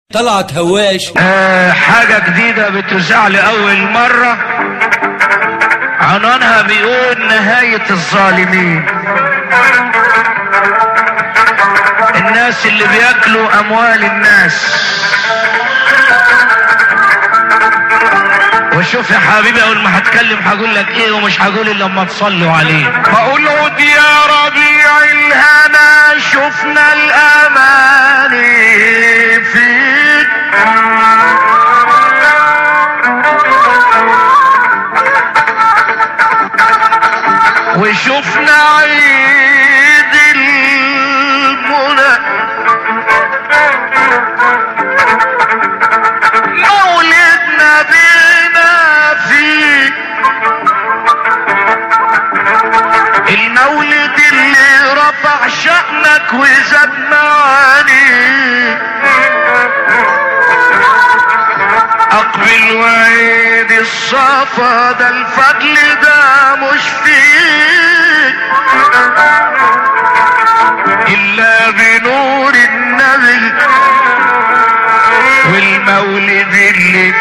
طلعت هواش آه حاجة جديدة بتذاع لأول مرة عنوانها بيقول نهاية الظالمين الناس اللي بياكلوا أموال الناس وشوف يا حبيبي اول ما هتكلم هقول لك ايه ومش هقول الا لما تصلوا عليه بقول عود يا ربيع الهنا شفنا الاماني فيك وشفنا عيد المنى مولدنا بينا فيه المولد اللي رفع شأنك وزاد معاني اقبل وعيد الصفا ده الفضل ده مش فيه الا بنور النبي والمولد اللي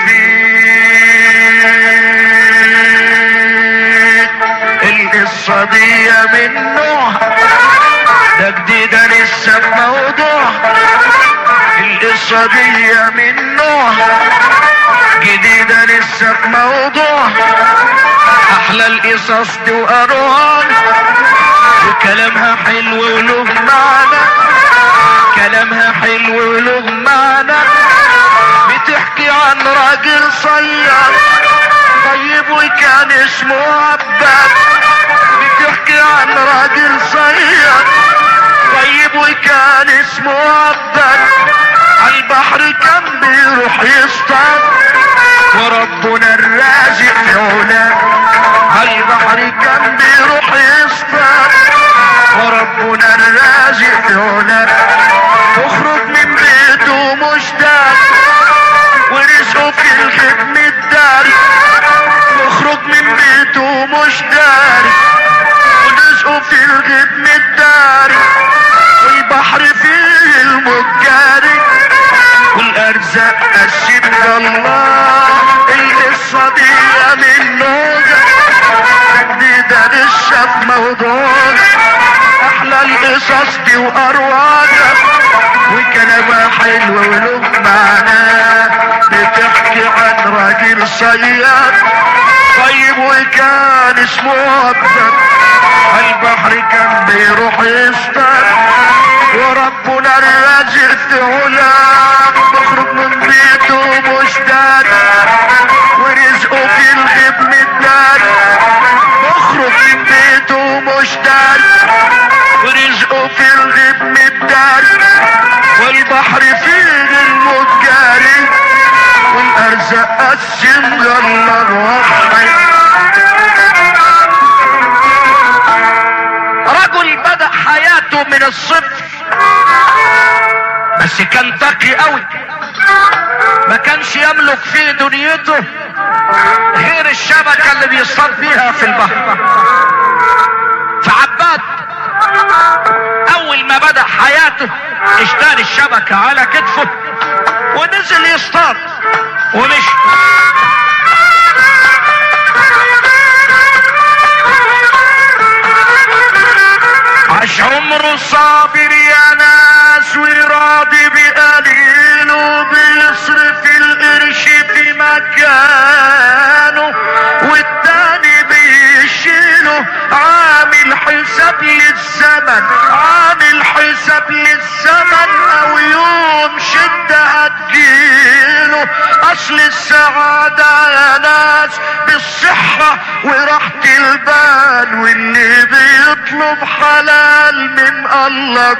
فيه القصة دي من نوع ده جديدة لسه بموضوع القصة دي من نوع جديدة لسه بموضوع احلى القصص دي واروع وكلامها حلو وله معنى كلامها حلو وله معنى بتحكي عن راجل صياد طيب وكان اسمه عباد بتحكي عن راجل صياد طيب وكان اسمه عباد عالبحر كان بيروح يصطاد وربنا الرازق في علاه عالبحر كان بيروح يصطاد وربنا الرازق في علاه يخرج من بيته مشتاق ورزقه في الختم الداري يخرج من بيته مش داري ورزقه في الختم الداري والبحر فيه المجاري والارزاق قسمها الله القصه دي من نوجه جديده لسه في موضوع احلى القصص دي واروعها وكلامها حلو وله معنى بتحكي عن راجل صياد طيب وكان اسمه عبد البحر كان بيروح يصطاد وربنا الرازق في علاه بخرج من بيته مشتاق ورزقه في الغبن الدار بخرج من بيته مشتاق ورزقه في الغبن الدار والبحر فيه المتجاري والارزاق قسمها الله وحي رجل بدأ حياته من الصفر بس كان تقي قوي ما كانش يملك في دنيته غير الشبكة اللي بيصطاد بيها في البحر فعباد اول ما بدأ حياته اشترى الشبكة على كتفه ونزل يصطاد ومشي عاش عمره صابر يا ناس وراضي بقليل وبيصرف القرش في مكانه والتاني بيشيله عامل حساب للزمن عامل حساب للزمن او يوم شدة هتجيله اصل السعادة يا ناس بالصحة وراحة البال واللي بيطلب حلال من الله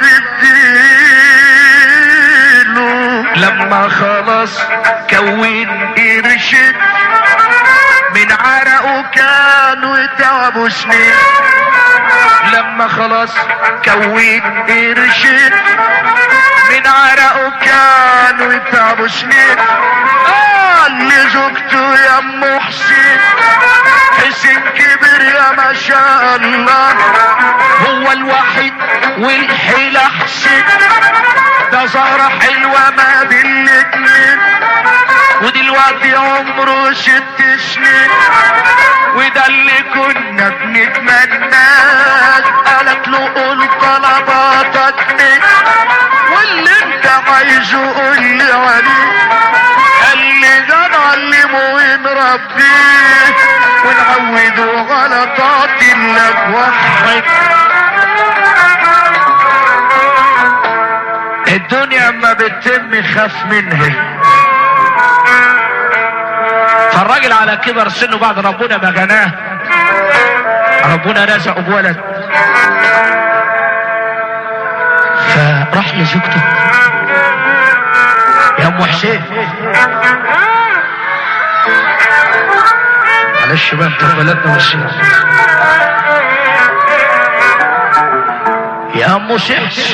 بيديله لما خلاص كون قرشت من عرقه كان وتعبه سنين لما خلاص كون قرشت من عرقه كان وتعبه سنين قال لزوجته يا ام حسين حسين كبر يا ما شاء الله هو الوحيد والحيلة حسين ده زهرة حلوة ما بين الاتنين والواد عمره ست سنين وده اللي كنا بنتمناه قالت له قول طلباتك ايه واللي انت عايزه قول لي عليه قال لي ده نعلمه ونربيه ونعوده على طاعة الله وحد الدنيا اما بتتم خاف منها فالراجل على كبر سنه بعد ربنا ما جناه ربنا رزقه بولد فراح لزوجته يا ام حسين معلش بقى انت بلدنا بس يا ام سحس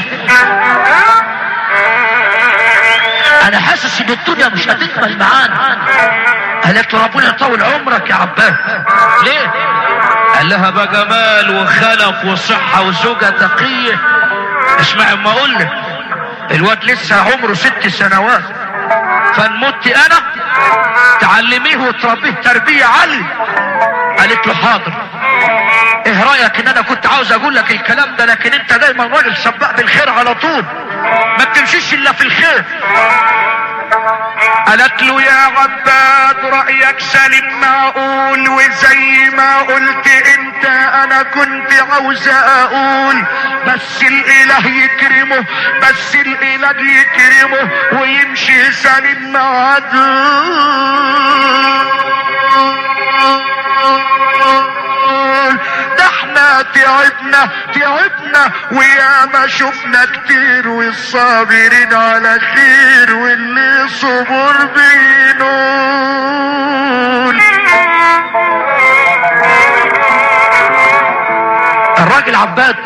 انا حاسس ان الدنيا مش هتكمل معانا قالت له ربنا يطول عمرك يا عباد ليه قال لها بقى جمال وخلف وصحة وزوجة تقية اسمع اما اقول لك الواد لسه عمره ست سنوات فنمت انا تعلميه وتربيه تربية عالية قالت له حاضر ايه رايك ان انا كنت عاوز اقول لك الكلام ده لكن انت دايما راجل سباق بالخير على طول ما بتمشيش الا في الخير قالت له يا عباد رأيك سليم معقول وزي ما قلت انت انا كنت عاوز اقول بس الاله يكرمه بس الاله يكرمه ويمشي سليم مع دول ده احنا تعبنا تعبنا ويا ما شفنا كتير والصابرين على خير واللي صبر بينول الراجل عباد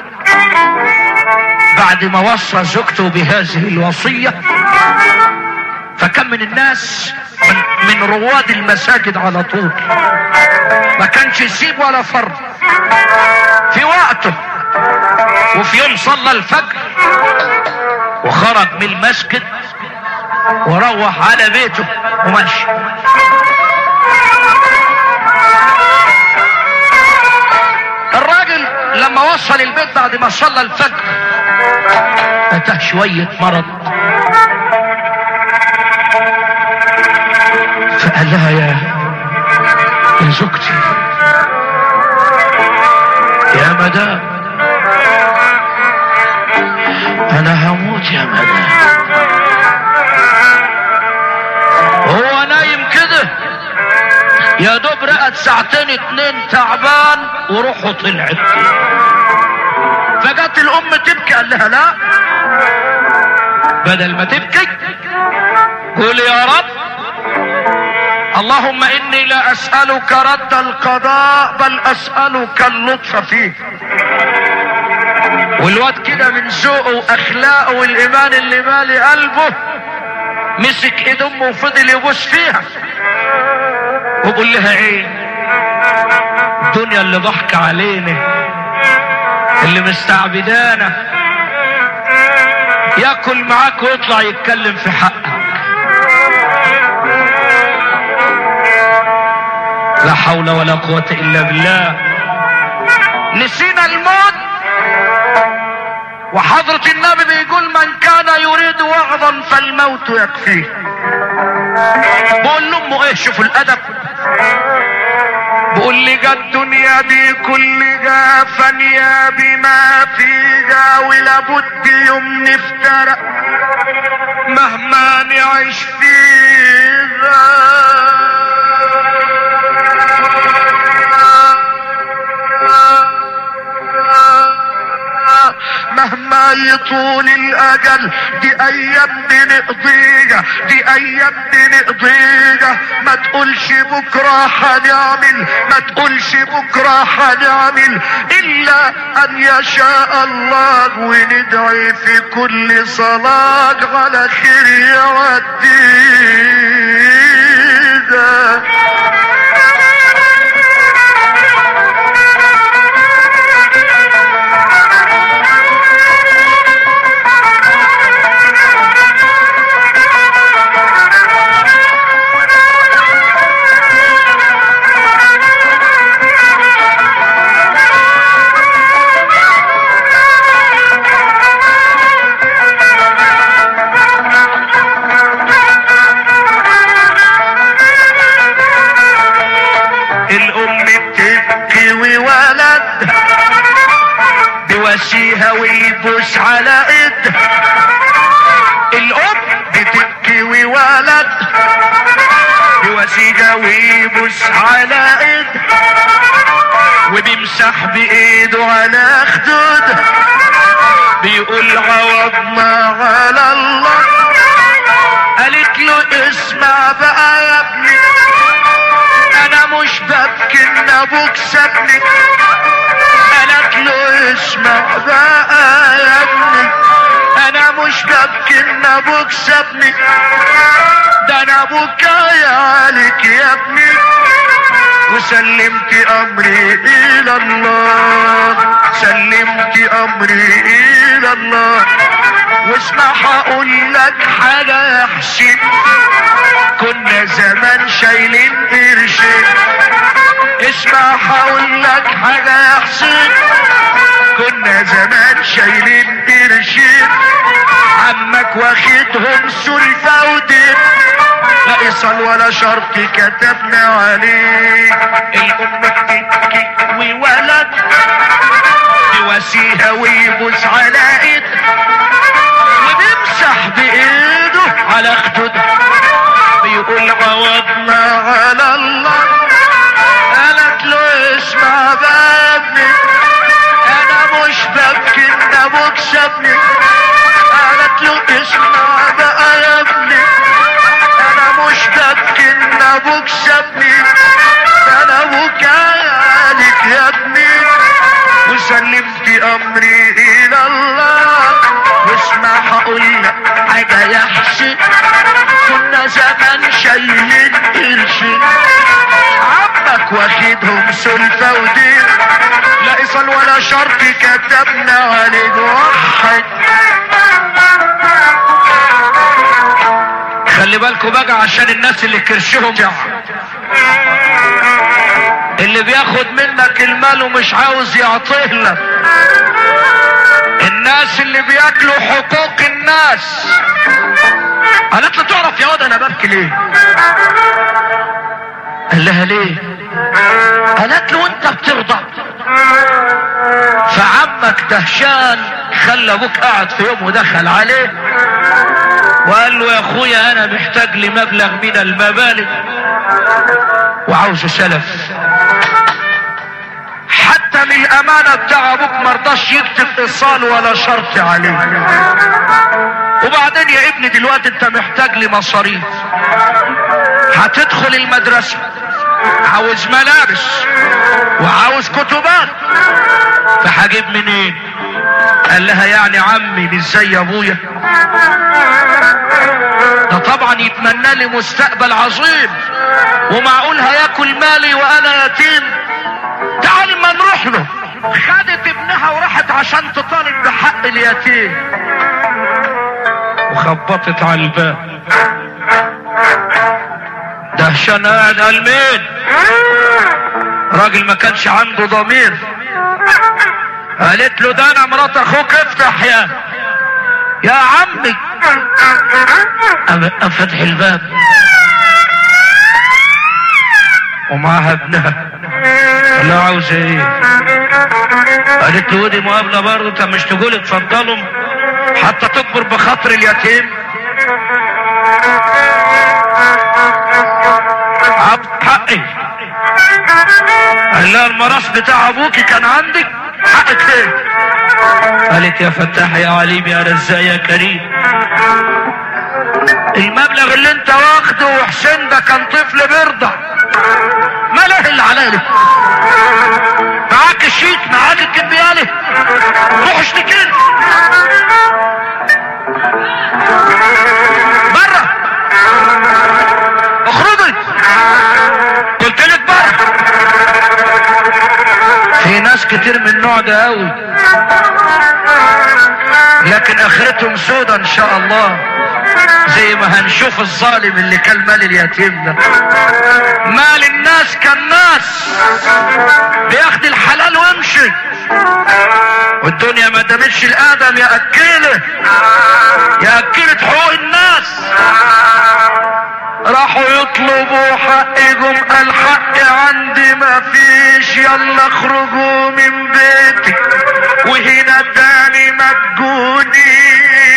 بعد ما وصى زوجته بهذه الوصية فكم من الناس من, من رواد المساجد على طول ما كانش يسيب ولا فرد في وقته وفي يوم صلى الفجر وخرج من المسجد وروح على بيته ومشي الراجل لما وصل البيت بعد ما صلى الفجر اتاه شوية مرض فقال لها يا يا زوجتي يا مدام انا هموت يا مدام هو نايم كده يا دوب رقد ساعتين اتنين تعبان وروحه طلعت فجت الام تبكي قال لها لا بدل ما تبكي قول يا رب اللهم اني لا اسألك رد القضاء بل اسألك اللطف فيه والواد كده من ذوقه واخلاقه والايمان اللي مالي قلبه مسك ايد امه وفضل يبوس فيها وقول لها ايه الدنيا اللي ضحك علينا اللي مستعبدانا ياكل معاك ويطلع يتكلم في حقك لا حول ولا قوة الا بالله نسينا الموت وحضرة النبي بيقول من كان يريد وعظا فالموت يكفيه بقول لامه ايه شوفوا الادب بقول لي جا الدنيا دي كلها فانيا بما فيها ولابد يوم نفترق مهما نعيش فيها مهما يطول الاجل دي ايام بنقضيها دي ايام بنقضيها ما تقولش بكره هنعمل ما تقولش بكره هنعمل الا ان يشاء الله وندعي في كل صلاه على خير يودينا ويبوس على ايد الام بتبكي وولد بوسيجة ويبوس على ايد وبيمسح بايده على خدود بيقول عوضنا على الله قالت له اسمع بقى يا ابني انا مش ببكي ان ابوك سابني قالت له اسمع بقى يا ابني انا مش ببكي ان ابوك سابني ده انا ابوك يا عليك يا ابني وسلمت امري الى الله سلمت امري الى الله واسمع هقول لك حاجة يا حسين كنا زمان شايلين قرشين اسمع هقول لك حاجة يا حسين كنا زمان شايلين قرشين عمك واخدهم سلفة ودين لا ايصال ولا شرط كتبنا عليه الام بتبكي وولد يواسيها ويبوس على ايد وبيمسح بايده على خدودها بيقول عوضنا على الله قالت له اسمع بابني انا مش ببكي ان ابوك سابني قالت له اسمع بقى يا ابني انا مش ببكي ان ابوك سابني ده انا ابوك عليك يا ابني وسلمت امري الى الله واسمع هقول لك حاجه يا حسين كنا زمان شايلين قرشين عمك واخدهم سلفة ودين لا ايصال ولا شرط كتبنا عليه وحد خلي بالكوا بقى عشان الناس اللي كرشهم جع اللي بياخد منك المال ومش عاوز يعطيه لك الناس اللي بياكلوا حقوق الناس قالت له تعرف يا واد انا ببكي ليه قال لها ليه قالت له انت بترضى فعمك دهشان خلى ابوك قاعد في يوم ودخل عليه وقال له يا اخويا انا محتاج لمبلغ من المبالغ وعاوز سلف حتى من الامانة بتاع ابوك مرضاش يكتب ايصال ولا شرط عليه وبعدين يا ابني دلوقتي انت محتاج لمصاريف هتدخل المدرسة عاوز ملابس وعاوز كتبات فهجيب منين قال لها يعني عمي مش زي ابويا ده طبعا يتمنى لي مستقبل عظيم ومعقول هياكل مالي وانا يتيم تعال ما نروح له خدت ابنها وراحت عشان تطالب بحق اليتيم وخبطت على الباب دهشان قاعد قال مين راجل ما كانش عنده ضمير قالت له ده انا مرات اخوك افتح يا يا عمي قام فتح الباب ومعها ابنها قال له عاوز ايه قالت له ودي مقابله برضه انت مش تقول اتفضلوا حتى تكبر بخاطر اليتيم عبد حقي قال لها المراس بتاع ابوكي كان عندك حقك فين قالت يا فتاح يا عليم يا رزاق يا كريم المبلغ اللي انت واخده وحسين ده كان طفل بيرضع ما له اللي عليه معاك الشيك معاك الكمبيالي روح اشتكي بره اخرجي قلت لك بره في ناس كتير من النوع ده قوي لكن اخرتهم سودة ان شاء الله زي ما هنشوف الظالم اللي كان مال اليتيم ده مال الناس كالناس بياخد الحلال ويمشي والدنيا ما دامتش الادم يا اكله يا اكلة حقوق الناس راحوا يطلبوا حقكم الحق عندي ما فيش يلا اخرجوا من بيتي وهنا اداني مجوني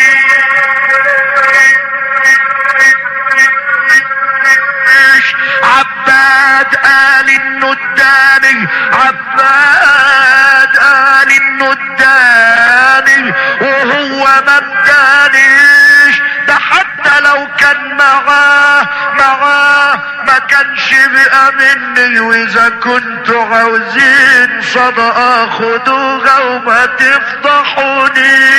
عباد قال انه اداني عباد قال انه اداني وهو ما ادانيش ده حتى لو كان معاه معاه ما كانش بقى مني واذا كنتوا عاوزين صدقه خدوها وما تفضحوني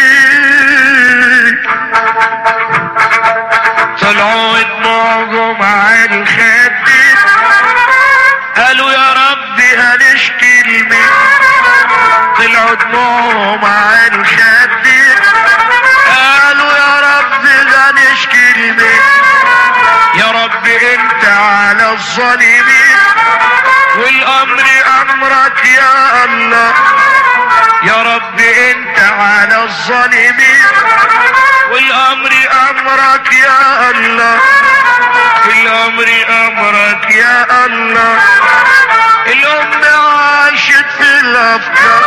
طلعوا دموعهم على الخد قالوا يا رب هنشكي لمين طلعوا دموعهم على الخد قالوا يا رب هنشكي لمين يا رب انت على الظالمين والامر امرك يا الله يا رب انت على الظالمين والامر امرك يا الله الامر امرك يا الله الام عاشت في الافكار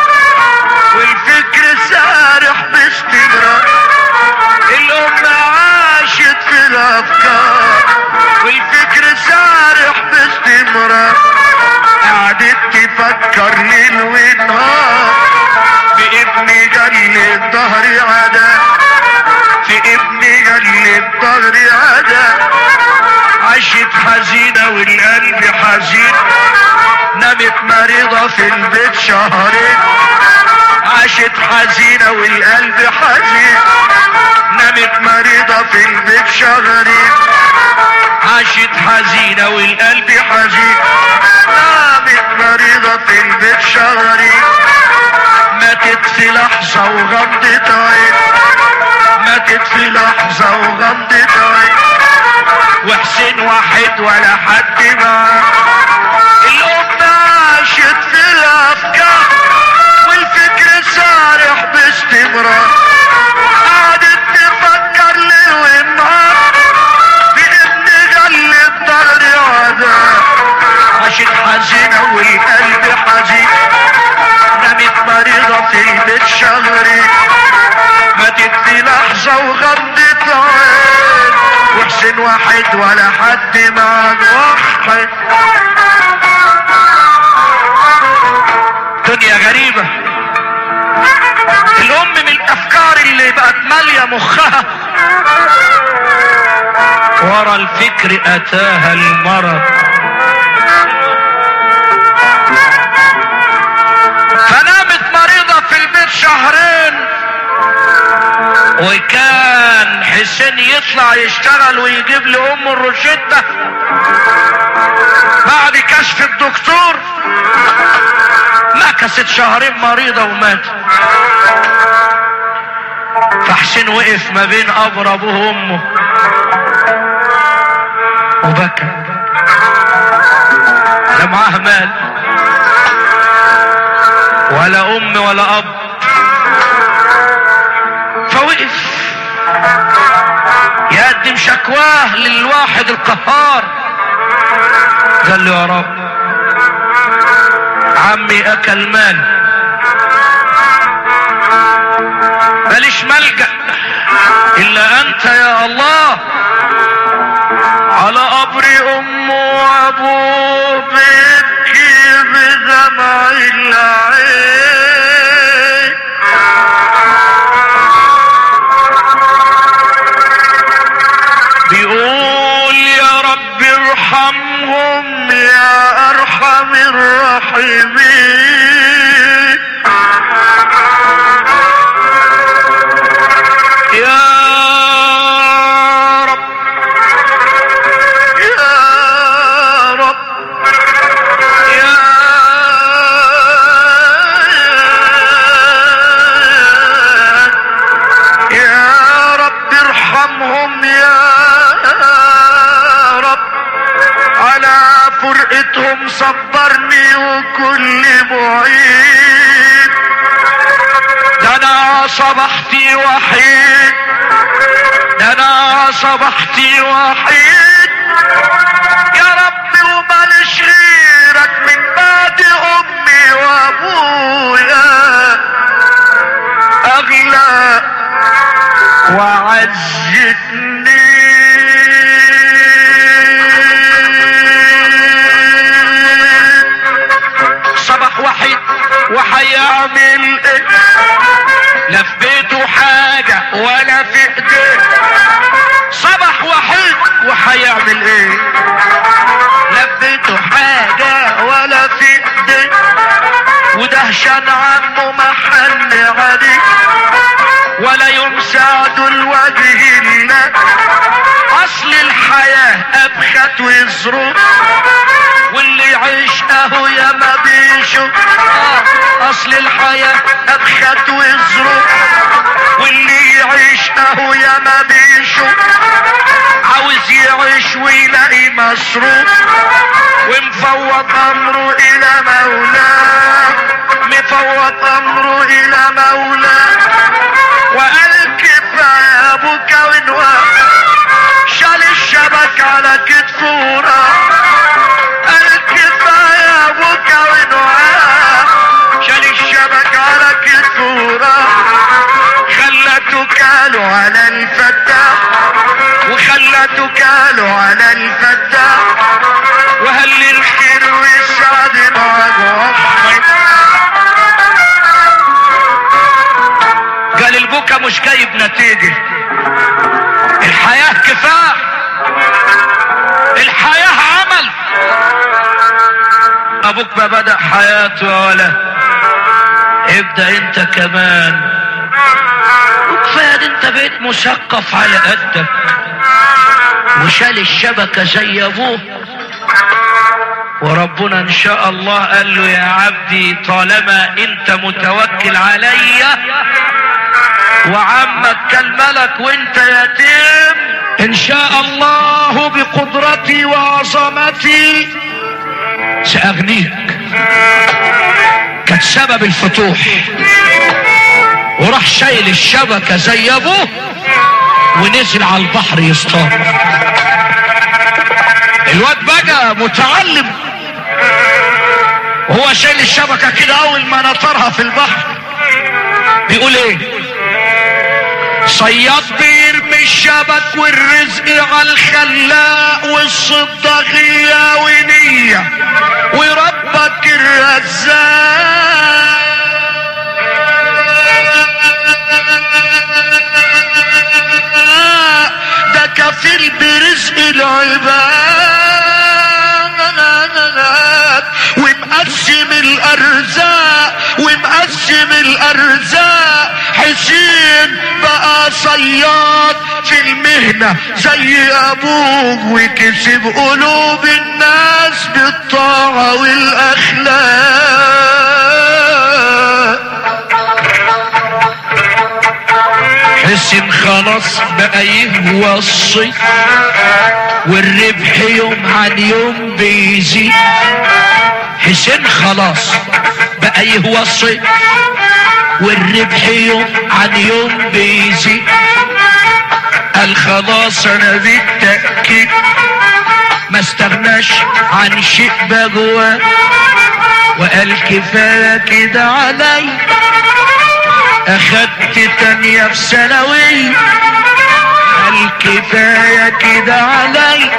والفكر سارح باستمرار الام عاشت في الافكار والفكر سارح باستمرار قعدت تفكر ليل ونهار في ابني جل ظهري عدا في ابني جل ظهري عدا عاشت حزينة والقلب حزين نامت مريضة في البيت شهرين عاشت حزينة والقلب حزين نامت مريضة في البيت شهرين عاشت حزينة والقلب حزين نامت مريضة في البيت شهرين ماتت في لحظة وغمضت عين ماتت في لحظة وغمضت عين وحسين واحد ولا حد معاه الأم عاشت في الأفكار والفكر سارح باستمرار قعدت تفكر ليل ونهار بابن جل الدار عذاب عاشت حزينة والقلب حزين نامت مريضة في البيت شهرين ماتت في لحظة وغمضت عين وحسين واحد ولا حد مع واحد دنيا غريبة الام من الافكار اللي بقت مالية مخها ورا الفكر اتاها المرض فنامت مريضة في البيت شهرين وكان حسين يطلع يشتغل ويجيب لأمه الروشتة بعد كشف الدكتور مكست شهرين مريضة ومات فحسين وقف ما بين قبر ابوه وامه وبكى لا معاه مال ولا ام ولا اب فوقف يقدم شكواه للواحد القهار قال له يا رب عمي اكل مال ماليش ملجأ الا انت يا الله على قبر امه وابوه بيبكي بدمع العين بيقول يا رب ارحمهم يا ارحم الراحمين يا رب يا رب يا يا رب ارحمهم يا رب على فرقتهم صبرني وكل معين ده انا صبحتي وحيد ده انا صبحتي وحيد يا رب ومالش غيرك من بعد امي وابويا اغلى وعزتني صباح وحيد وحيعمل ايه لا في بيته حاجة ولا في ايديه صباح وحيد وحيعمل ايه لا في بيته حاجة ولا في ايديه ودهشان عمه محل عليه ولا يمسعد الوجه الله اصل الحياة ابخت ويزرق واللي يعيش اهو يا ما بيشوف آه اصل الحياة ابخت ويزرق واللي يعيش اهو يا ما بيشوف عاوز يعيش ويلاقي مصروف ومفوض امره الى مولاه مفوض امره الى مولاه وقال كفايه ابوك ونواه شال الشبك على كتفه وراه قال كفايه ابوك ونواه شال الشبك على كتفه وراه خلته كاله على الفتاح وخلته كاله على الفتاح وهل الخير والسعد معه قال البكا مش جايب نتيجة الحياة كفاح الحياة عمل ابوك ما بدأ حياته ولا ابدأ انت كمان وكفاية إن انت بقيت مثقف على قدك وشال الشبكة زي ابوه وربنا ان شاء الله قال له يا عبدي طالما انت متوكل عليا وعمك كالملك وانت يتيم ان شاء الله بقدرتي وعظمتي ساغنيك كانت سبب الفتوح وراح شايل الشبكة زي ابوه ونزل على البحر يصطاد الواد بقى متعلم وهو شايل الشبكة كده اول ما نطرها في البحر بيقول ايه صياد بيرمي الشبك والرزق على الخلاق والصدة غية ونية وربك الرزاق ده كفيل برزق العباد ومقسم الارزاق ومقسم الارزاق حسين بقى صياد في المهنة زي ابوه وكسب قلوب الناس بالطاعة والاخلاق حسين خلاص بقى يوصي والربح يوم عن يوم بيزيد حسين خلاص بقى يوصي والربح يوم عن يوم بيزيد قال خلاص انا بالتأكيد ما استغناش عن شيء بجواه وقال كفاية كده علي اخدت تانية في ثانوي قال كفاية كده علي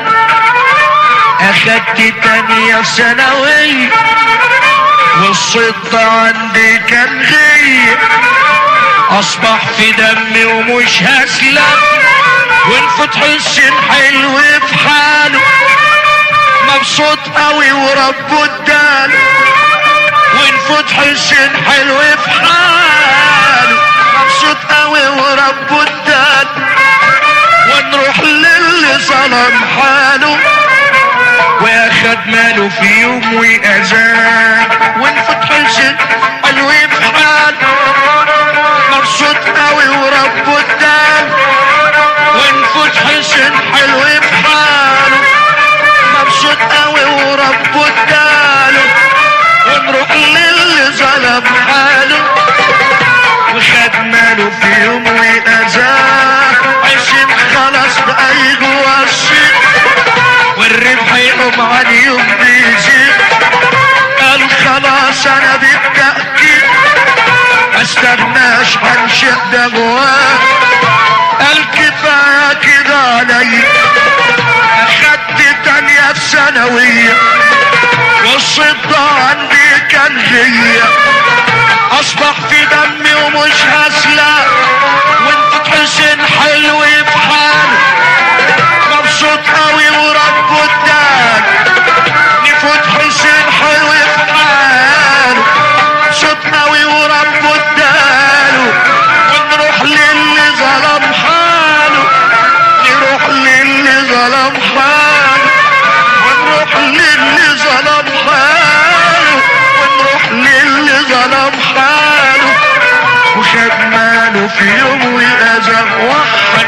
اخدت تانية في ثانوي والصدق عندي كان غير اصبح في دمي ومش هسلم والفتح السن حلو في حاله مبسوط قوي وربه اداله والفتح السن حلو في حاله مبسوط قوي وربه اداله ونروح للي ظلم حاله واخد ماله في يوم واذان ونفتح السن حلو في حاله مبسوط قوي وربه اداله ونفتح السن حلو في حاله مبسوط قوي وربه اداله ونروح للي ظلم حاله وخد ماله في يوم وأذاه عشان خلاص بقى يوصي والربح يقوم عن يوم بيزيد قال خلاص انا بالتأكيد ما استغناش مش هنشئ ده جواه قال كفايه كده عليا اخدت تانية في ثانوية والصدى عندي كان غية اصبح في دمي ومش هسلق وانت حسين حلو في حالي مبسوط قوي ورب قدام نفوت حسين حلو في حاله مبسوط قوي ورب قدامه ونروح للي ظلم حاله نروح للي ظلم حاله ونروح للي ظلم حاله ونروح للي ظلم حاله وخد ماله في يوم ويأذى وحد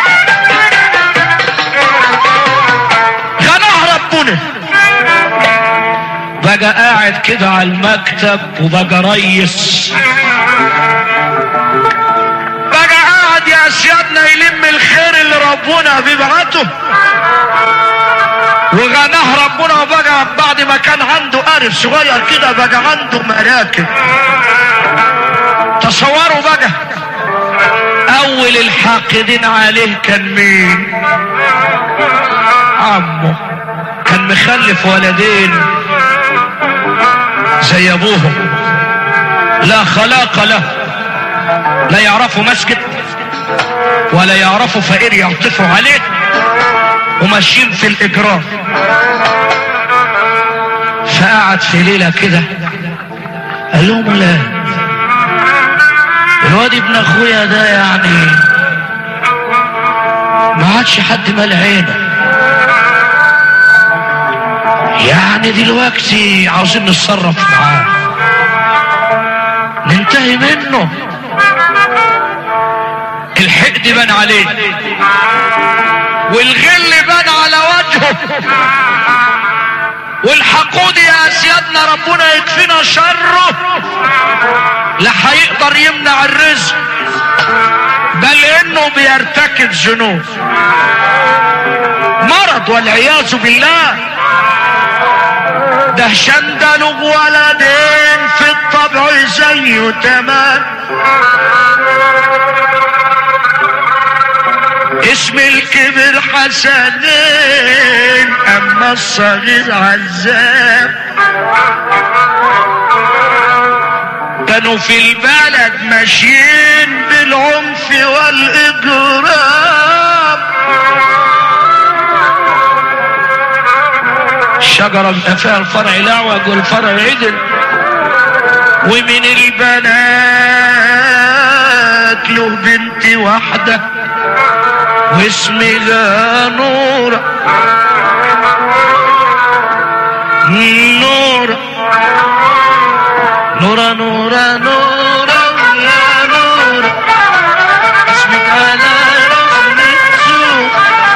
غناه ربنا بقى قاعد كده على المكتب وبقى ريس بقى قاعد يا سيادنا يلم الخير اللي ربنا بيبعته وغناه ربنا وبقى بعد ما كان عنده قارب صغير كده بقى عنده مراكب تصوروا بقى اول الحاقدين عليه كان مين عمه كان مخلف ولدين زي ابوهم لا خلاق له لا يعرفوا مسجد ولا يعرفوا فقير يعطفوا عليه وماشيين في الاجرام فقعد في ليلة كده قال لهم لا الواد ابن اخويا ده يعني ما عادش حد مال عينه يعني دلوقتي عاوزين نتصرف معاه ننتهي منه الحقد بان عليه والغل بان على وجهه والحقود يا سيادنا ربنا يكفينا شره لا هيقدر يمنع الرزق بل انه بيرتكب ذنوب مرض والعياذ بالله ده شندلق ولدين في الطبع زيه تمام اسم الكبر حسنين اما الصغير عذاب كانوا في البلد ماشيين بالعنف والاجرام الشجرة بيبقى فيها الفرع الأعوج والفرع عدل ومن البنات له بنت واحدة واسمها نورة نورة نورة نورة نورة يا نورة اسمك على رسم السوق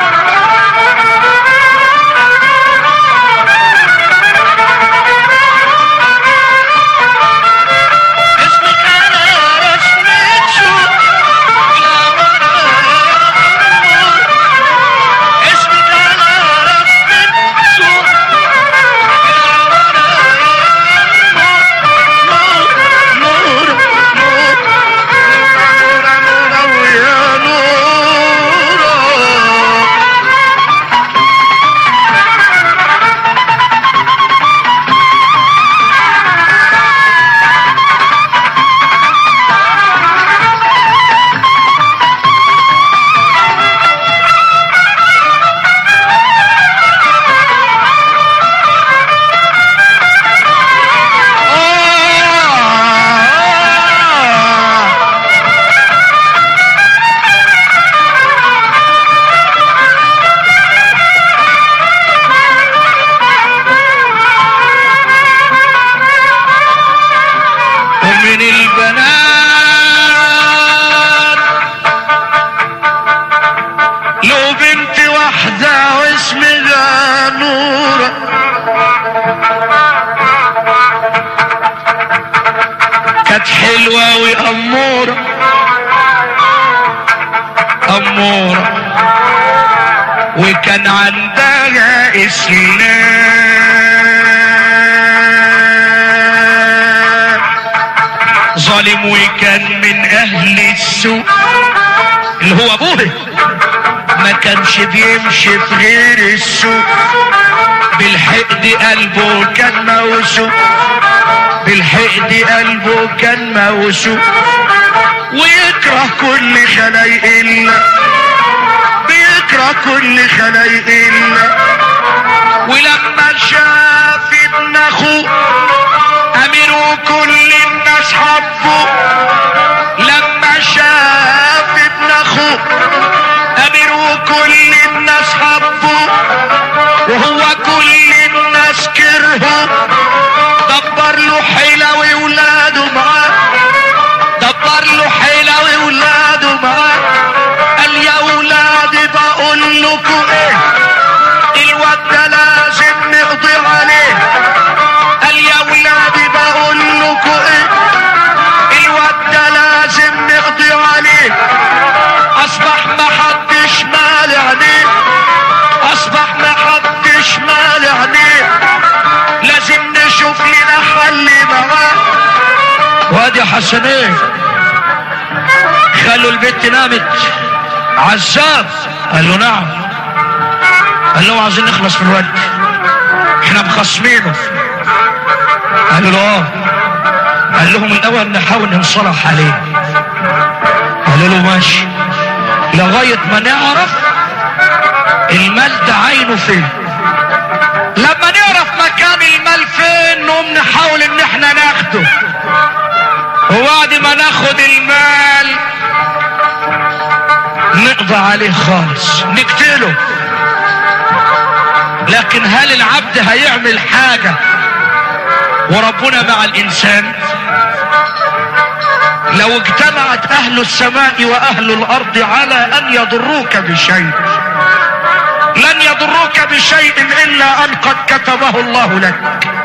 اسمك على رسم السوق يا ورا يا نور اسمك على رسم السوق يا ورا يا نور نور نور نور نور نور يا نور آه ومن البنات له بنت واحدة واسمها نورة كانت حلوة وأمورة أمورة وكان عندها اسلام ظالم وكان من اهل السوء اللي هو ابوه ما كانش بيمشي في غير السوق بالحقد قلبه كان موسوق بالحقد قلبه كان موسوق ويكره كل خلايق الله بيكره كل خلايق الله ولما شاف ابن اخوه امير وكل الناس حبه لما شاف ابن اخوه امير وكل الناس حبه وهو كل الناس كرهه دبر له حيلة وولاده معاه دبر له حيلة وولاده معاه قال يا ولادي بقول لكم ايه الواد ده لازم نقضي عليه قال يا ولادي بقول لكم ايه الواد ده لازم نقضي عليه اصبح ما حدش مال عينيه اصبح ما حدش مال عينيه لازم نشوف لنا حل معاه وادي حسنين خلوا البنت نامت عزاب قال له نعم قال له عايزين نخلص من الواد احنا مخصمينه قال له اه قال لهم الاول نحاول ننصلح عليه قالوا له ماشي لغاية ما نعرف المال ده عينه فين لما نعرف مكان المال فين نقوم نحاول ان احنا ناخده وبعد ما ناخد المال نقضى عليه خالص نقتله لكن هل العبد هيعمل حاجة وربنا مع الانسان لو اجتمعت اهل السماء واهل الارض على ان يضروك بشيء لن يضروك بشيء الا ان قد كتبه الله لك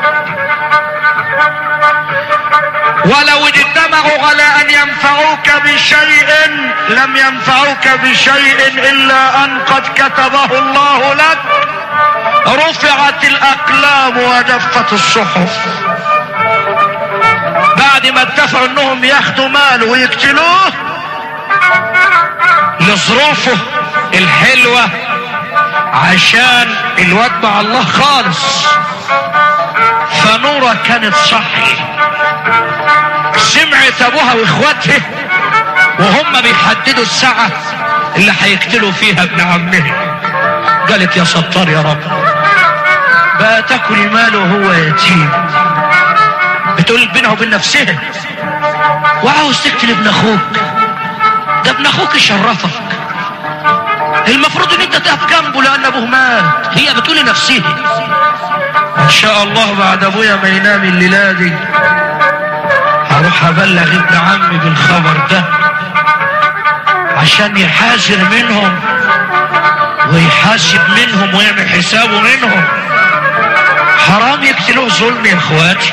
ولو اجتمعوا على ان ينفعوك بشيء لم ينفعوك بشيء الا ان قد كتبه الله لك رفعت الاقلام وجفت الصحف بعد ما اتفقوا انهم ياخدوا ماله ويقتلوه لظروفه الحلوة عشان الواد مع الله خالص فنورة كانت صحي سمعت ابوها واخواتها وهم بيحددوا الساعة اللي هيقتلوا فيها ابن عمها قالت يا ستار يا رب بقى تاكل ماله وهو يتيم بتقول بينها وبين نفسها وعاوز تقتل ابن اخوك ده ابن اخوك يشرفك المفروض ان انت تقف جنبه لان ابوه مات هي بتقول لنفسها ان شاء الله بعد ابويا ما ينام الليله دي هروح ابلغ ابن عمي بالخبر ده عشان يحاذر منهم ويحاسب منهم ويعمل حسابه منهم حرام يقتلوه ظلم يا اخواتي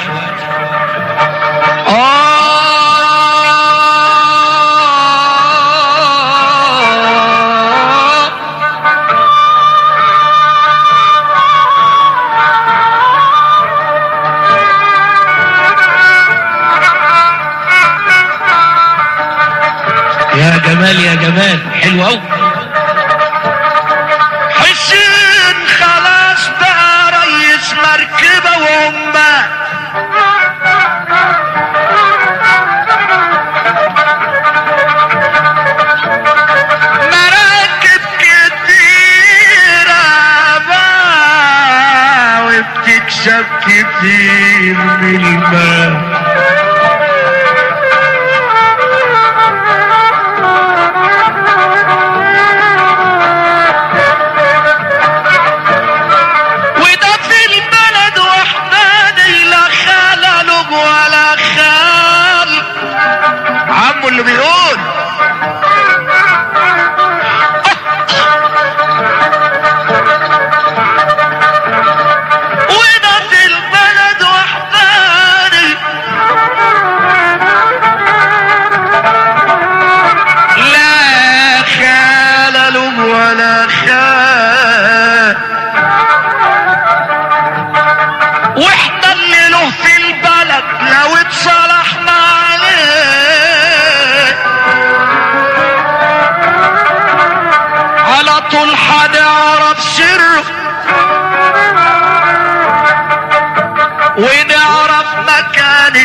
آه يا جمال يا جمال حلو قوي حسين خلاص بقى ريس مركبه وامه مراكب كتيرة بقى وبتكسب كتير من المال وده في البلد وحداني لا خال له ولا خال عمو اللي بيقول وده في البلد وحداني ونعرف مكان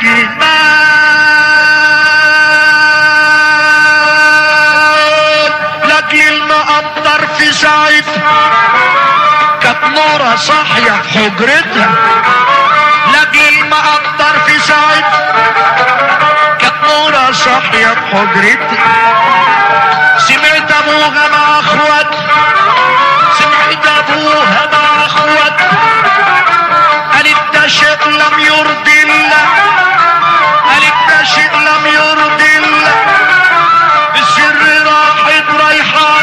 المال لاجل المقدر في ساعتها كانت نورة صاحية في حجرتها لاجل المقدر في ساعتها كانت نورة صاحية في حجرتها سمعت ابوها مع اخواتها سمعت ابوها مع اخواتها قالت ده شيء لم يرضي الله قالت ده شيء لم يرضي الله بالسر راحت ريحان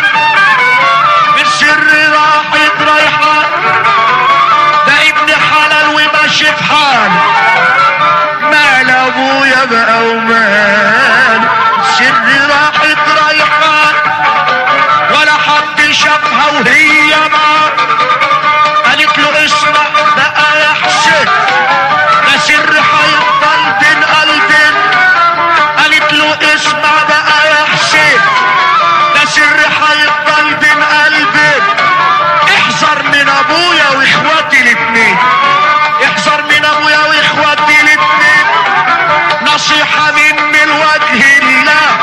بالسر راحت ريحان ده ابن حلال وماشي في حاله مال ابويا بقى ومال سر راحت ريحان ولا حد شافها وهي معاه قالت له اسمع بقى يا حسين ده سر هيفضل بين قلبين قالت له اسمع بقى يا حسين ده سر هيفضل بين قلبين احذر من ابويا واخواتي الاتنين احذر من ابويا واخواتي الاتنين نصيحة مني لوجه الله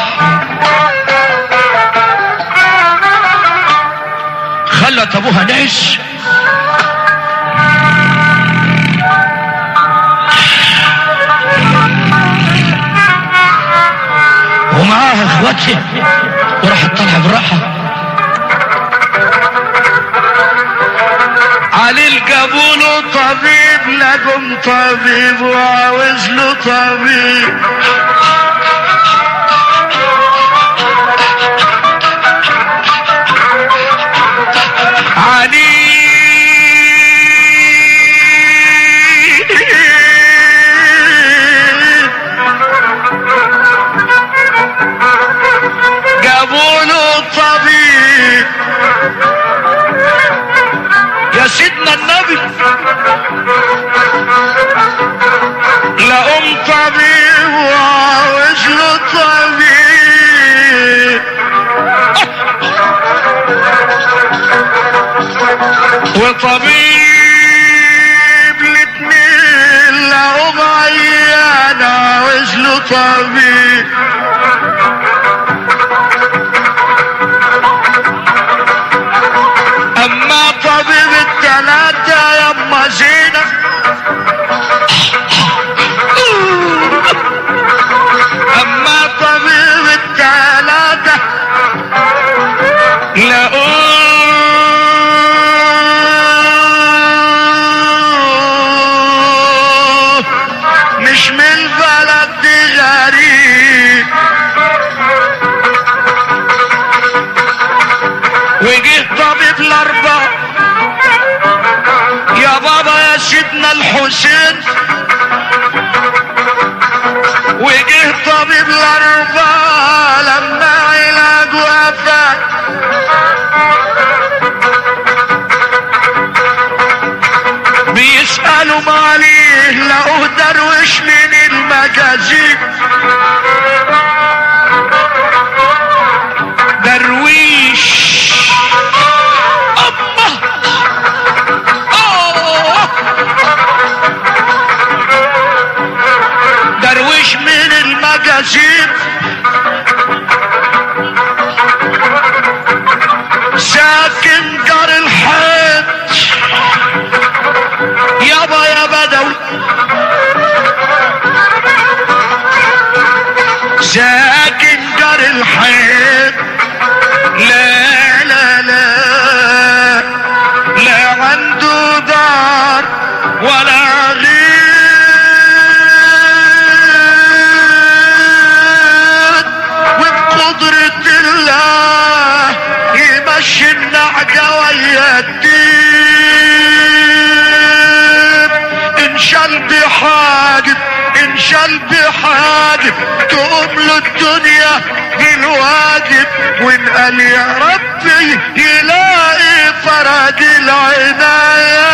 خلت ابوها نعس ومعاها اخواتها وراحت طالعه بالراحه علي جابوا له طبيب لقم طبيب وعاوز له طبيب علي جابوا له طبيب يا سيدنا النبي لقوم طبيب وعاوز له طبيب وطبيب الاتنين لقوم عيان عاوز له طبيب اما طبيب التلاتة يا اما زينب اما طبيب التلاتة لقوه مش من البلد دي غريب وجه طبيب الاربع يا بابا يا سيدنا الحسين وجه طبيب الاربع لما علاج وفاة بيسألوا عليه لقوه درويش من المجازين درويش أما أوه. درويش من المجازين ساكن جار الحيط يابا يا بدوي ساكن جار الحيط لا لا لا لا عنده دار ولا غير وبقدرة الله يمشي النعجة ويا الديب انشال بحاجب انشال بحاجب تقوم له الدنيا بالواجب وان قال يا ربي يلاقي فرج العناية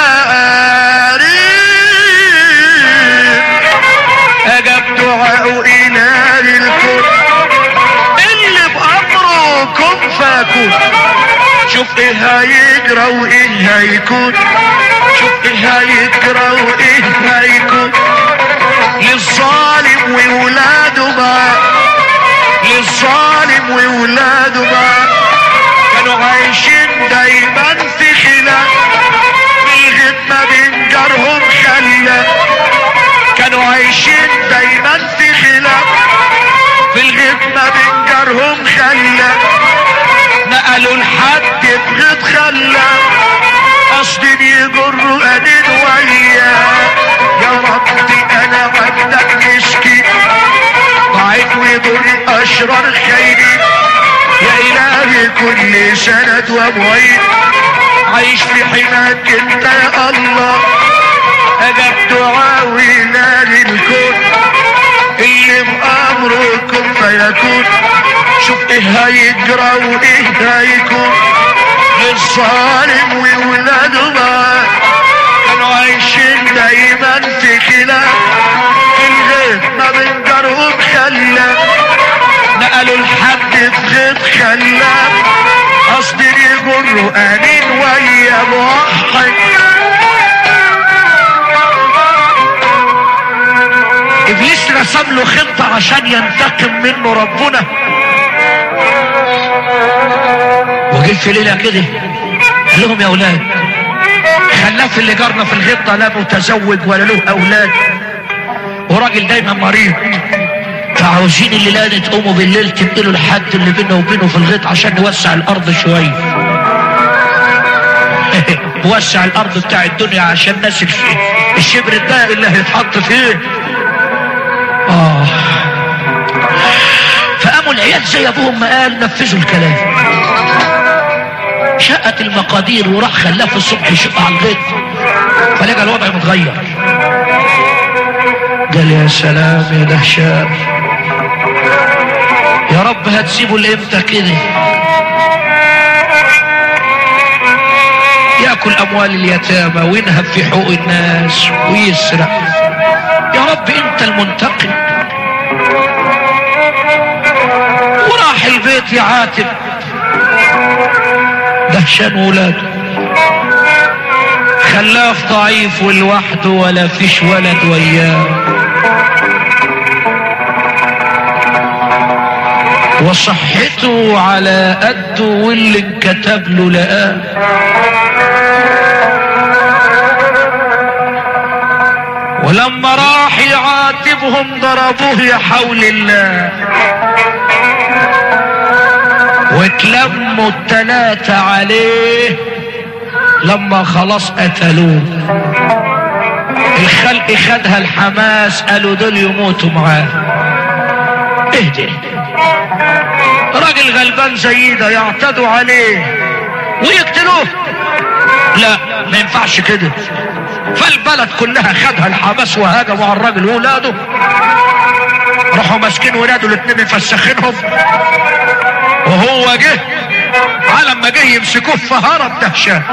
قريب اجاب دعاء اله الكون اللي بامره كن فاكون شوف ايه هيجرى هيجرى وايه هيكون شوف ايه هيجرى وايه هيكون للظالم وولاده بقى للظالم وولاده بقى كانوا عايشين دايما في خلاف بالغدمة بين جارهم خلة كانوا عايشين دايما في خلاف في الغدمة بين جارهم خلة نقلوا لحد بغد خلة قصد يجروا قدين وياه يا ربي انا عبدك مسكين ضعيف ويضر اشرار خيري يا الهي كل سند ومعين عايش في حماك انت يا الله اجاب دعاوي نادي الكون اللي بامره كن فيكون شوف ايه هيجرى وايه هيكون للظالم وولاده بقى كانوا عايشين دايما في خلاف في الغيط ما بين جارهم خلاف نقلوا لحد في غيط خلاف قصد يجروا قانين ويا موحد ابليس رسم له خطة عشان ينتقم منه ربنا وجيت في ليلة كده قال لهم يا اولاد خلاف اللي جارنا في الغطة لا متزوج ولا له اولاد وراجل دايما مريض فعاوزين الليلة دي تقوموا بالليل تنقلوا الحد اللي بيننا وبينه في الغيط عشان نوسع الارض شوية نوسع الارض بتاع الدنيا عشان الناس الش- الشبر الضيق اللي هيتحط فيه اه فقاموا العيال زي ابوهم ما قال نفذوا الكلام شقت المقادير وراح خلاه في الصبح يشق على الغيط فلقى الوضع متغير قال يا سلام يا دهشان يا رب هتسيبه لامتى كده ياكل اموال اليتامى وينهب في حقوق الناس ويسرق يا رب انت المنتقم وراح البيت يعاتب دهشان ولاده خلاف ضعيف ولوحده ولا فيش ولد وياه وصحته على قده واللي انكتب له لقاه ولما راح يعاتبهم ضربوه يا حول الله واتلموا التلاتة عليه لما خلاص قتلوه الخلق خدها الحماس قالوا دول يموتوا معاه اهدي راجل غلبان زي ده يعتدوا عليه ويقتلوه لا ما ينفعش كده فالبلد كلها خدها الحماس وهاجموا على الراجل وولاده راحوا ماسكين ولاده الاتنين مفسخينهم وهو جه على ما جه يمسكوه فهرب دهشان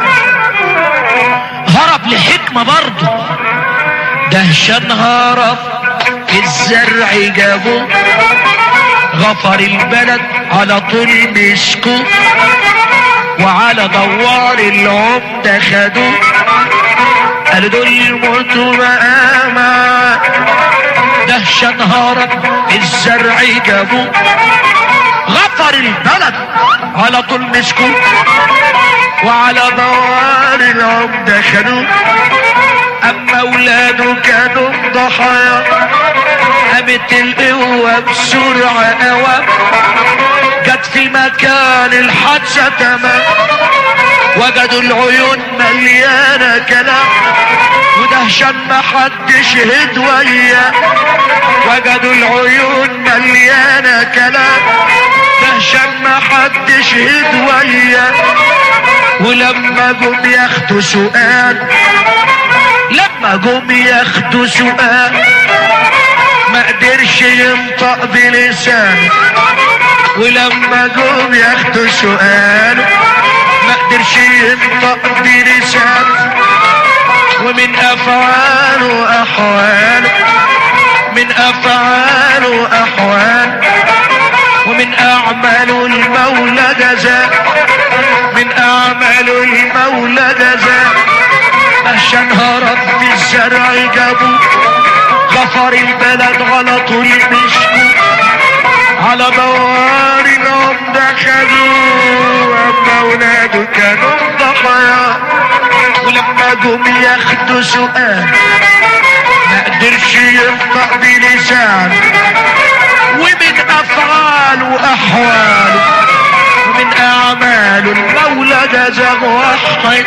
هرب لحكمة برضه دهشان هرب الزرع جابوه غفر البلد على طول مسكوه وعلى دوار العمدة خدوه قالوا دول يموتوا بقى معاه دهشان هرب الزرع جابوه غفر البلد على طول مسكوه وعلى دوار العمدة خدوه اما اولاده كانوا ضحايا قامت القوة بسرعة اوام جت في مكان الحادثة تمام وجدوا العيون مليانة كلام ودهشان ما حد شهد وياه وجدوا العيون مليانة كلام دهشان ما حد شهد وياه ولما جم ياخدوا سؤال لما جم ياخدوا سؤال ما قدرش ينطق بلسانه ولما جم ياخدوا سؤال ما قدرش ينطق بلسانه ومن افعاله احواله من افعاله احوال ومن اعمال المولى جزاء من اعمال قالوا المولى جزاء عشان هرب في الزرع جابوا غفر البلد غلطوا المشكو على موارنهم دخلوا اما اولاده كانوا ضحايا ولما جم ياخدوا سؤال ما قدرش ينطق بلسان ومن افعال واحوال ومن اعمال المولى جزاه واحد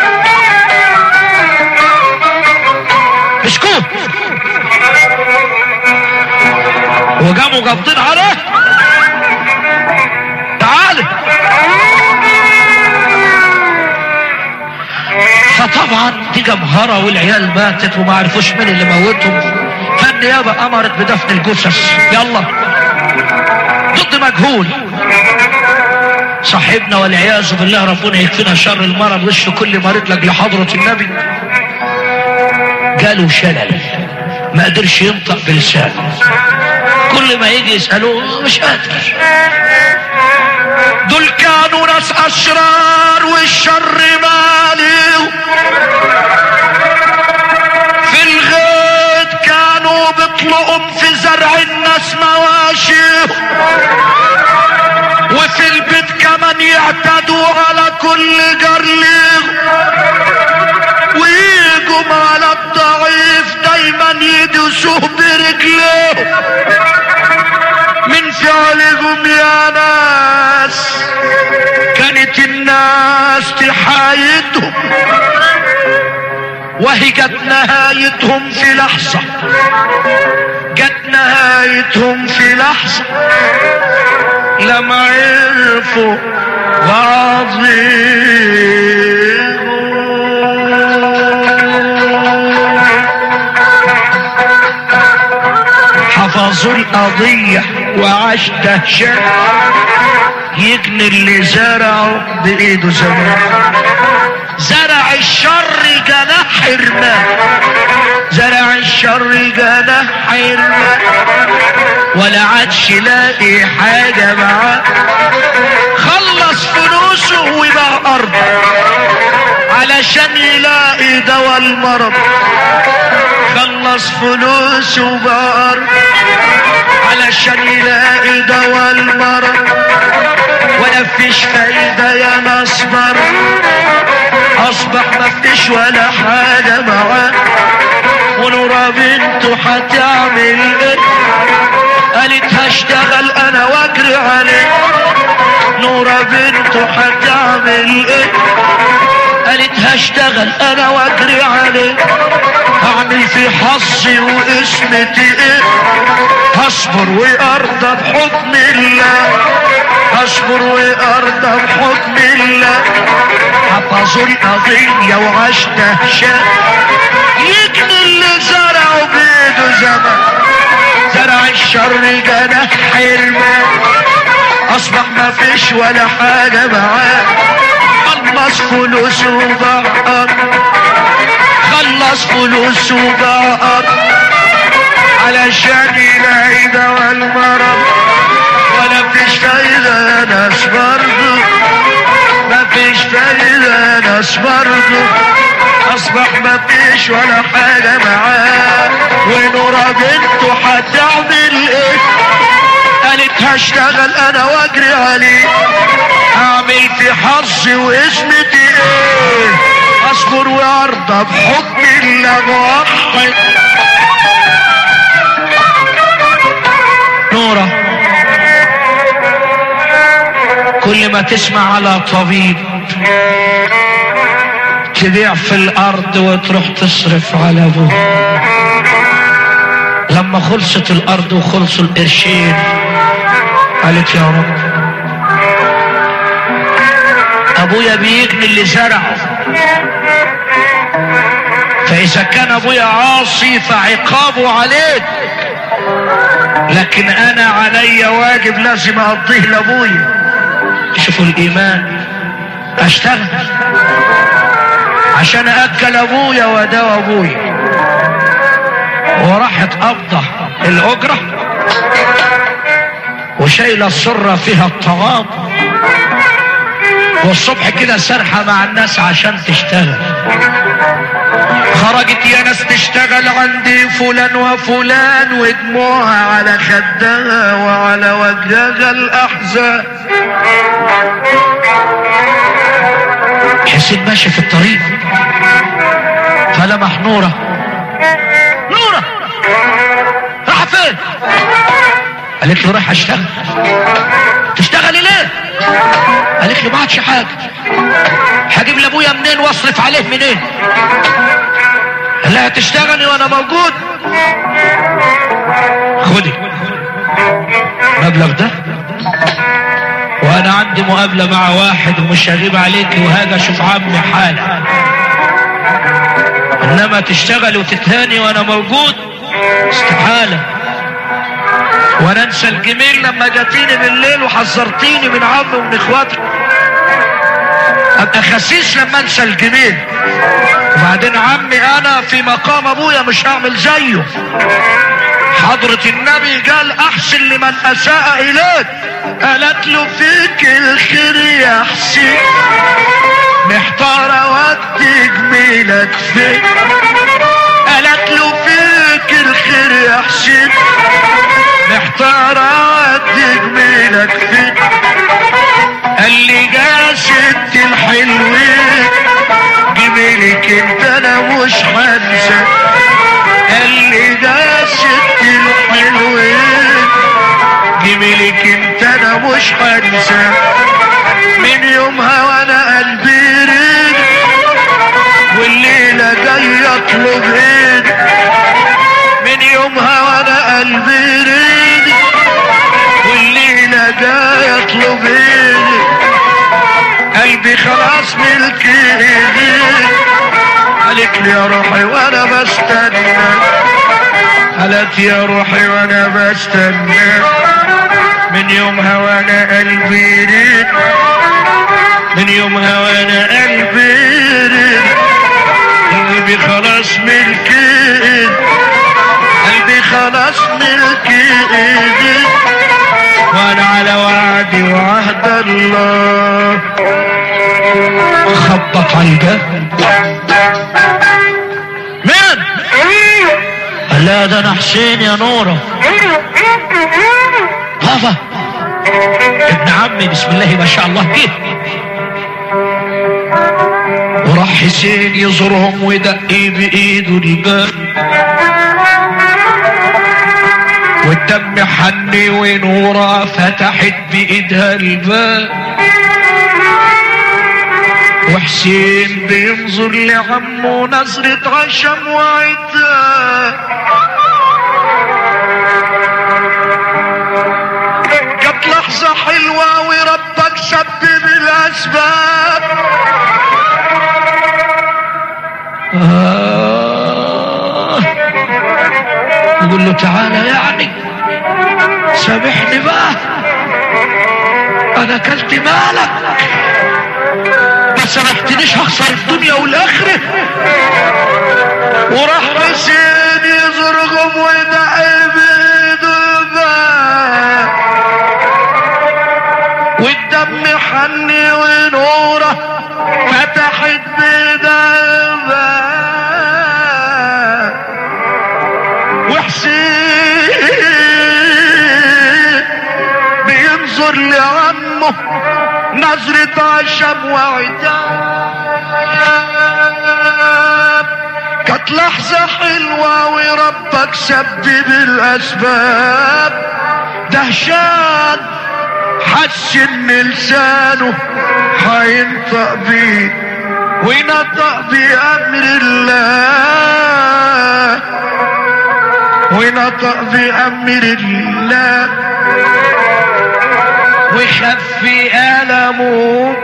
اسكت وقاموا قابضين عليه تعال فطبعا دي جمهرة والعيال ماتت وما عرفوش مين اللي موتهم فالنيابة امرت بدفن الجثث يلا ضد مجهول صاحبنا والعياذ بالله ربنا يكفينا شر المرض وش كل مريض لك لحضرة النبي جاله شلل ما قدرش ينطق بلسانه كل ما يجي يسألوه مش قادر دول كانوا ناس أشرار والشر مالي في الغيط كانوا بيطلقوا في زرع الناس مواشي وفي البيت كمان يعتدوا على كل جرليغ ويجوا على الضعيف دايما يدوسوه برجليه من فعلهم يا ناس كانت الناس تحايدهم وهي جت نهايتهم في لحظة جت نهايتهم في لحظة لما عرفوا بعضهم حفظوا القضية وعاش دهشة يجني اللي زرعه بإيده زمان زرع الشر جناح حرمان زرع الشر جناح حرمان ولا عادش لاقي حاجة معاه خلص فلوسه وباع أرض علشان يلاقي دواء المرض خلص فلوسه وباع أرض علشان يلاقي دواء المرض ولا فيش فايدة يا مصبر اصبح ما فيش ولا حاجة معاه ونورا بنته هتعمل ايه قالت هشتغل انا واجري عليه نورا بنته هتعمل ايه قالت هشتغل انا واجري عليه هعمل في حظي واسمتي ايه هصبر وارضى بحكم الله هصبر وارضى بحكم الله حفظوا القضية وعاش دهشة يجني اللي زرعوا بيده زمان زرع الشر جناح حرمان اصبح ما فيش ولا حاجة معاه خلص فلوسه وبقر خلص فلوسه وبقر علشان يلاقي دواء المرض ولا فيش فايدة يا ناس برضه ما فيش فايدة يا ناس برضه اصبح ما فيش ولا حاجة معاه ونورا بنته هتعمل ايه قالت هشتغل انا واجري عليه هعمل في حظي واسمتي ايه اصبر وارضى بحكم الله موحد نورة كل ما تسمع على طبيب تبيع في الارض وتروح تصرف على ابوه لما خلصت الارض وخلصوا القرشين قالت يا رب ابويا بيجني اللي زرعه فاذا كان ابويا عاصي فعقابه عليك لكن انا علي واجب لازم اقضيه لابويا شوفوا الايمان اشتغل عشان اكل ابويا واداوى ابويا وراحت قبضة الاجرة وشايلة السرة فيها الطعام والصبح كده سرحة مع الناس عشان تشتغل خرجت يا ناس تشتغل عندي فلان وفلان ودموعها على خدها وعلى وجهها الأحزان حسين ماشي في الطريق فلمح نورة نورة راح فين قالت له رايح اشتغل تشتغلي ليه قالت له ما عادش حاجه هجيب لابويا منين واصرف عليه منين قال لها تشتغلي وانا موجود خدي المبلغ ده وانا عندي مقابلة مع واحد ومش هغيب عليكي وهاجي اشوف عمي حالا انما تشتغلي وتتهاني وانا موجود استحالة وانا انسى الجميل لما جاتيني بالليل وحذرتيني من عمي ومن اخواتي ابقى خسيس لما انسى الجميل وبعدين عمي انا في مقام ابويا مش هعمل زيه حضرة النبي قال احسن لمن اساء اليك قالت له فيك الخير يا حسين محتارة ودي جميلك فين قالت له فيك الخير يا حسين محتارة ودي جميلك فين قال لي يا ست الحلوين جميلك انت انا مش هنسى قال لي يا ست الحلوين جميلك انت انا مش هنسى من يومها وانا قلبي ريد والليلة جاي اطلب ايد من يومها وانا قلبي ريد والليلة جاي اطلب ايد قلبي خلاص ملك ايدي قالت لي يا روحي وانا بستنى قالت يا روحي وانا بستنى من يومها وانا قلبي ريد من يومها وانا قلبي ريد قلبي خلاص ملك ايد قلبي خلاص ملك ايدي وانا على وعدي وعهد الله خبط على الباب مين قال لا ده انا حسين يا نوره بابا ابن عمي بسم الله ما شاء الله جه وراح حسين يزورهم ويدقي بايده الباب والدم حني ونورة فتحت بايدها الباب وحسين بينظر لعمه نظرة عشم وعتاب جت لحظة حلوة وربك سبب الأسباب آه. يقول له تعالى يعني سامحني بقى انا اكلت مالك ما سامحتنيش هخسر الدنيا والاخره وراح حسين يزرغم ويدعي بيده بقى والدم حني ونوره فتحت بيدها بقى وحسين بينظر لعمه نظرة عشم وعتاب كانت لحظة حلوة وربك سبب الأسباب دهشان حس ان لسانه هينطق بيه وينطق بأمر الله وينطق بأمر الله ويخفي ألمه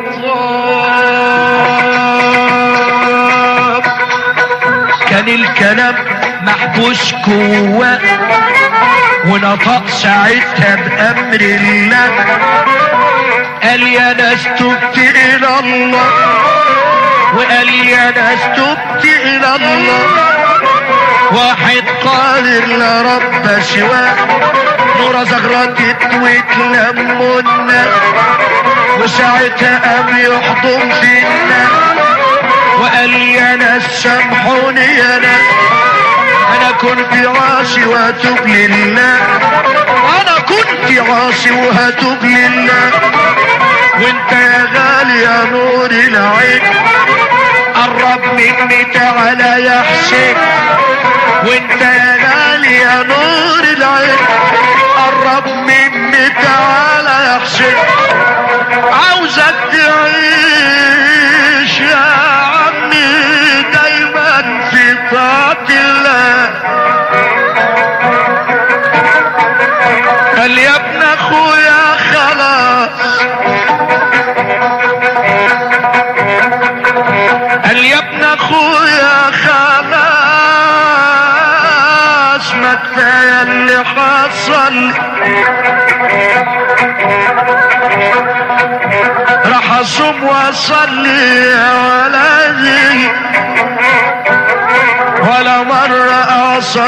الطاب كان الكلام محبوس جواه ونطق ساعتها بأمر الله قال يا ناس تبت إلى الله وقال يا ناس تبت إلى الله واحد قادر لا رب سواه نورة زغرتت وتلموا الناس وساعتها قام يحضن فينا وقال يا ناس سامحوني يا ناس انا كنت عاصي واتوب لله انا كنت عاصي وهتوب لله وانت يا غالي يا نور العين قرب مني تعالى يا حسين وانت يا غالي يا نور العين قرب مني تعالى يا حسين عاوزك تعيش يا عمي دايما في طاعة الله قال يا ابن اخويا خلاص قال يا ابن اخويا خلاص ما كفايه اللي حصل راح اصوم واصلي يا ولدي ولا مرة اعصى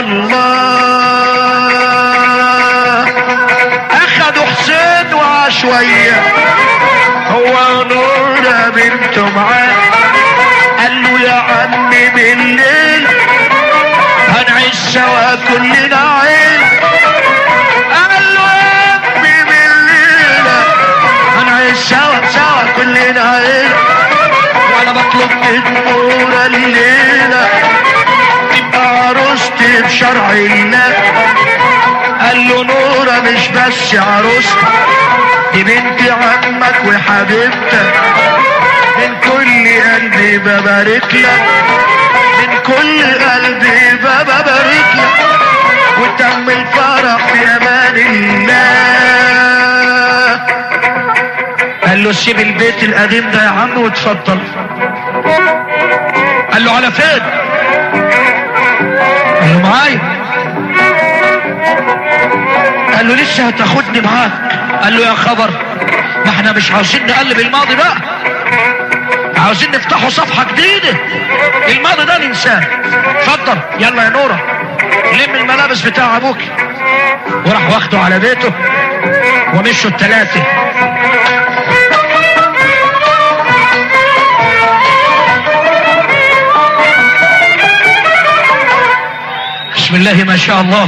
الله اخدوا حسين وعشوية هو نورة بنته معاه قال له يا عمي بالليل هنعيش سوا كلنا عين قال له يا عمي بالليل هنعيش سوا سوا كلنا عين وانا بطلب من نورة الليلة تبقى عروستي بشرع الله قال له نورة مش بس عروستي دي بنت عمك وحبيبتك من كل قلبي ببارك لك من كل قلبي ببارك لك وتم الفرح في امان الله قال له سيب البيت القديم ده يا عم واتفضل قال له على فين قال له معايا قال له لسه هتاخدني معاك قال له يا خبر ما احنا مش عاوزين نقلب الماضي بقى عاوزين نفتحوا صفحة جديدة الماضي ده ننساه اتفضل يلا يا نورة لم الملابس بتاع ابوك وراح واخده على بيته ومشوا التلاتة بسم الله ما شاء الله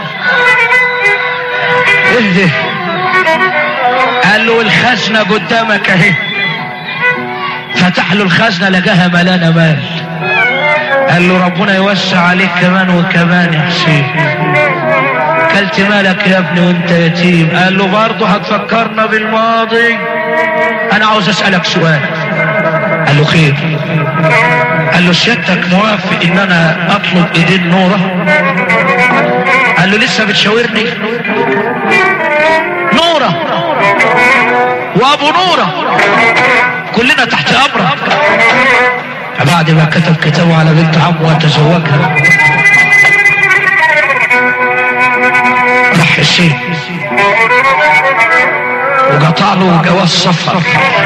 ايه ده قال له الخزنة قدامك اهي فتح له الخزنة لقاها ملانة مال قال له ربنا يوسع عليك كمان وكمان يا حسين كلت مالك يا ابني وانت يتيم قال له برضه هتفكرنا بالماضي انا عاوز اسألك سؤال قال له خير قال له سيادتك موافق ان انا اطلب ايدين نورة قال له لسه بتشاورني نورة وابو نورة كلنا تحت امرك بعد ما كتب كتابه على بنت عمه وتزوجها راح حسين وقطع له جواز سفر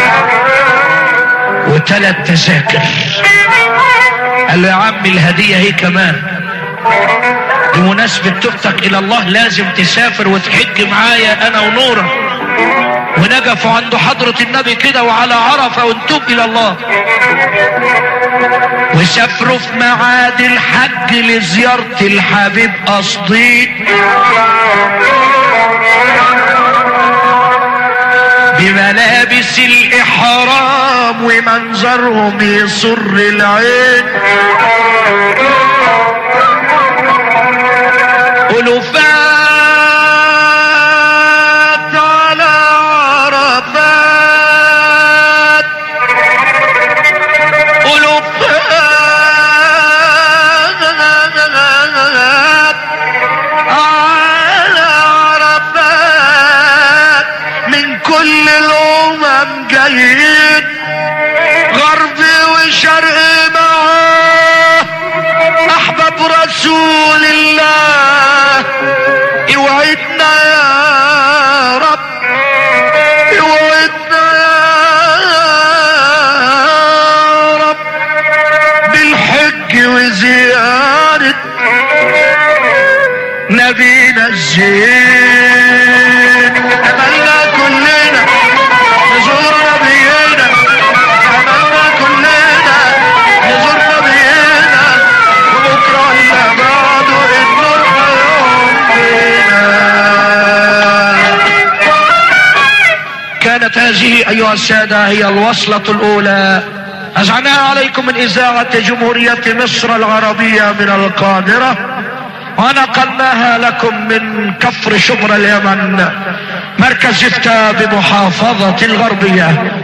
وثلاث تذاكر قال له يا عمي الهدية هي كمان بمناسبة توبتك إلى الله لازم تسافر وتحج معايا أنا ونورة ونقف عند حضرة النبي كده وعلى عرفة ونتوب إلى الله وسافروا في ميعاد الحج لزيارة الحبيب قصدي بملابس الإحرام ومنظرهم يسر العين ألوفات على عرفات ألوفات على عرفات من كل الأمم جايين غربي وشرقي معاه أحباب رسول الله اوعدنا يا رب اوعدنا يا رب بالحج وزيارة نبينا الزين أملنا كلنا نزور نبينا أملنا كلنا نزور نبينا وبكرة إلا بعده النور يوم بينا كانت هذه أيها السادة هي الوصلة الأولى أزعناها عليكم من إذاعة جمهورية مصر العربية من القاهرة ونقلناها لكم من كفر شبر اليمن مركز جفتة بمحافظة الغربية